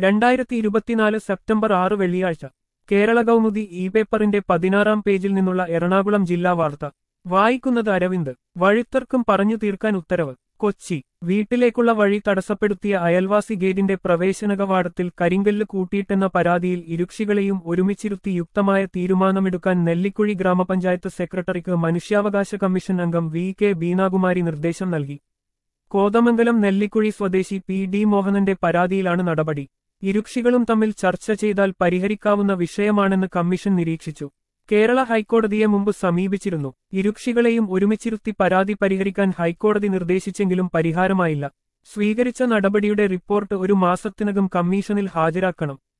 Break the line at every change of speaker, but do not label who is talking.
രണ്ടായിരത്തി ഇരുപത്തിനാല് സെപ്റ്റംബർ ആറ് വെള്ളിയാഴ്ച കേരള കൗമുദി ഇ പേപ്പറിന്റെ പതിനാറാം പേജിൽ നിന്നുള്ള എറണാകുളം ജില്ലാ വാർത്ത വായിക്കുന്നത് അരവിന്ദ് വഴിത്തർക്കം പറഞ്ഞു തീർക്കാൻ ഉത്തരവ് കൊച്ചി വീട്ടിലേക്കുള്ള വഴി തടസ്സപ്പെടുത്തിയ അയൽവാസി ഗേറ്റിന്റെ പ്രവേശന കവാടത്തിൽ കരിങ്കല്ല് കൂട്ടിയിട്ടെന്ന പരാതിയിൽ ഇരുക്ഷികളെയും ഒരുമിച്ചിരുത്തി യുക്തമായ തീരുമാനമെടുക്കാൻ നെല്ലിക്കുഴി ഗ്രാമപഞ്ചായത്ത് സെക്രട്ടറിക്ക് മനുഷ്യാവകാശ കമ്മീഷൻ അംഗം വി കെ ബീനാകുമാരി നിർദ്ദേശം നൽകി കോതമംഗലം നെല്ലിക്കുഴി സ്വദേശി പി ഡി മോഹനന്റെ പരാതിയിലാണ് നടപടി ഇരുക്ഷികളും തമ്മിൽ ചർച്ച ചെയ്താൽ പരിഹരിക്കാവുന്ന വിഷയമാണെന്ന് കമ്മീഷൻ നിരീക്ഷിച്ചു കേരള ഹൈക്കോടതിയെ മുമ്പ് സമീപിച്ചിരുന്നു ഇരുക്ഷികളെയും ഒരുമിച്ചിരുത്തി പരാതി പരിഹരിക്കാൻ ഹൈക്കോടതി നിർദ്ദേശിച്ചെങ്കിലും പരിഹാരമായില്ല സ്വീകരിച്ച നടപടിയുടെ റിപ്പോർട്ട് ഒരു മാസത്തിനകം കമ്മീഷനിൽ ഹാജരാക്കണം